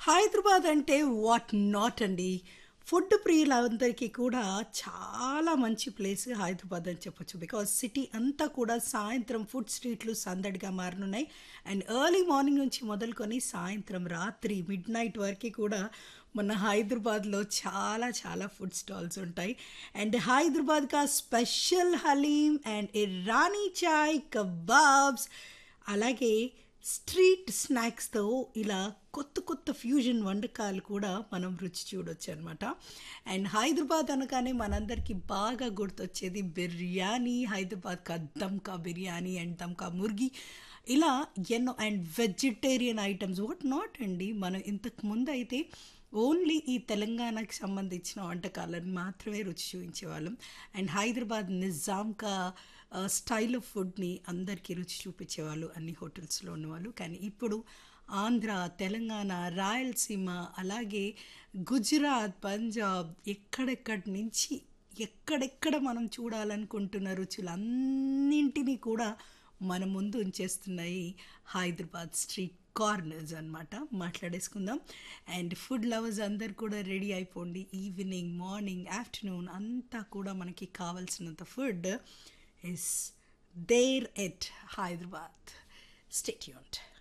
హైదరాబాద్ అంటే what not అండి food ప్రియులందరికీ కూడా చాలా మంచి ప్లేస్ హైదరాబాద్ అని చెప్పొచ్చు బికాజ్ సిటీ అంతా కూడా సాయంత్రం ఫుడ్ స్ట్రీట్లు సందడిగా మారనున్నాయి అండ్ ఎర్లీ మార్నింగ్ నుంచి మొదలుకొని సాయంత్రం రాత్రి మిడ్ నైట్ వరకు కూడా మన హైదరాబాద్లో చాలా చాలా ఫుడ్ స్టాల్స్ ఉంటాయి అండ్ హైదరాబాద్ కా special haleem and Irani chai kebabs అలాగే స్ట్రీట్ స్నాక్స్తో ఇలా కొత్త కొత్త ఫ్యూజన్ వంటకాలు కూడా మనం రుచి చూడొచ్చు అనమాట అండ్ హైదరాబాద్ అనగానే మనందరికీ బాగా గుర్తొచ్చేది బిర్యానీ హైదరాబాద్ కా దమ్కా బిర్యానీ అండ్ దమ్కా ముర్గి ఇలా ఎన్నో and vegetarian items what not అండి మనం ఇంతకు ముందు అయితే ఓన్లీ ఈ తెలంగాణకి సంబంధించిన వంటకాలను మాత్రమే రుచి చూపించేవాళ్ళం అండ్ హైదరాబాద్ నిజాంకా స్టైల్ ఆఫ్ ఫుడ్ని అందరికీ రుచి చూపించేవాళ్ళు అన్ని హోటల్స్లో ఉన్నవాళ్ళు కానీ ఇప్పుడు ఆంధ్ర తెలంగాణ రాయలసీమ అలాగే గుజరాత్ పంజాబ్ ఎక్కడెక్కడి నుంచి ఎక్కడెక్కడ మనం చూడాలనుకుంటున్న రుచులన్నింటినీ కూడా మన ముందు ఉంచేస్తున్నాయి హైదరాబాద్ స్ట్రీట్ కార్నర్స్ అనమాట మాట్లాడేసుకుందాం అండ్ ఫుడ్ లవర్స్ అందరు కూడా రెడీ అయిపోండి ఈవినింగ్ మార్నింగ్ ఆఫ్టర్నూన్ అంతా కూడా మనకి కావాల్సినంత food is there at Hyderabad stay tuned